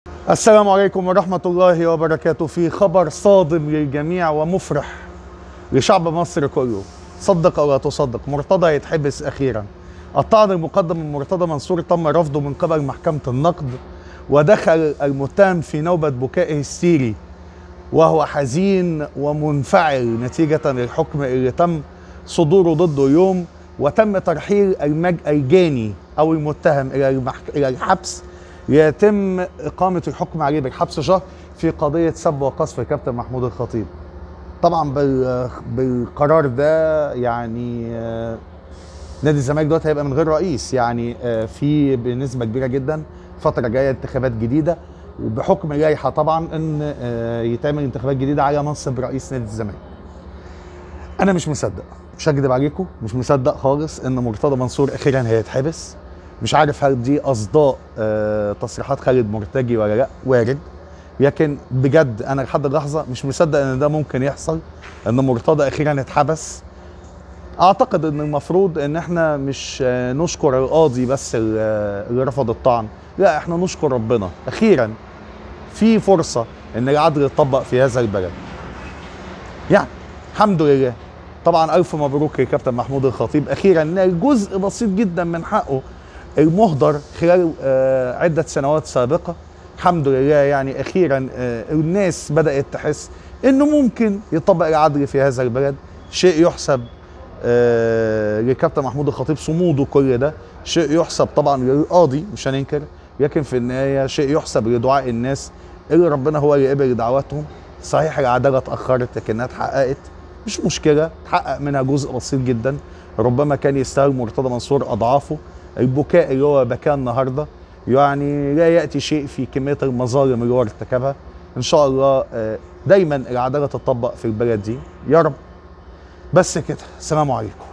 السلام عليكم ورحمة الله وبركاته في خبر صادم للجميع ومفرح لشعب مصر كله صدق أو لا تصدق مرتضى يتحبس أخيرا الطعن المقدم من مرتضى منصور تم رفضه من قبل محكمة النقد ودخل المتهم في نوبة بكاء هستيري وهو حزين ومنفعل نتيجة للحكم اللي تم صدوره ضده اليوم وتم ترحيل المج... الجاني أو المتهم إلى, المحك... إلى الحبس يتم إقامة الحكم عليه بالحبس شهر في قضية سب وقذف الكابتن محمود الخطيب طبعا بال... بالقرار ده يعني آه، نادي الزمالك دلوقتي هيبقى من غير رئيس يعني آه، في بنسبة كبيرة جدا فترة جاية انتخابات جديدة بحكم اللائحة طبعا ان آه، يتعمل انتخابات جديدة على منصب رئيس نادي الزمالك انا مش مصدق مش هكدب عليكم مش مصدق خالص ان مرتضى منصور اخيرا هيتحبس مش عارف هل دي اصداء آه، تصريحات خالد مرتجي ولا لا وارد لكن بجد انا لحد اللحظه مش مصدق ان ده ممكن يحصل ان مرتضى اخيرا اتحبس اعتقد ان المفروض ان احنا مش آه، نشكر القاضي بس ال- آه، اللي رفض الطعن لا احنا نشكر ربنا اخيرا في فرصه ان العدل يطبق في هذا البلد يعني الحمد لله طبعا الف مبروك لكابتن محمود الخطيب اخيرا نال جزء بسيط جدا من حقه المهدر خلال آه، عده سنوات سابقه الحمد لله يعني اخيرا آه، الناس بدات تحس انه ممكن يطبق العدل في هذا البلد شيء يحسب آه، لكابتن محمود الخطيب صموده كل ده شيء يحسب طبعا للقاضي مش هننكر لكن في النهايه شيء يحسب لدعاء الناس اللي ربنا هو اللي قبل دعواتهم صحيح العداله اتاخرت لكنها اتحققت مش مشكله اتحقق منها جزء بسيط جدا ربما كان يستاهل مرتضى منصور اضعافه البكاء اللي هو بكاه النهارده يعني لا ياتي شيء في كميه المظالم اللي هو ارتكبها ان شاء الله آه، دايما العداله تطبق في البلد دي يا رب بس كده السلام عليكم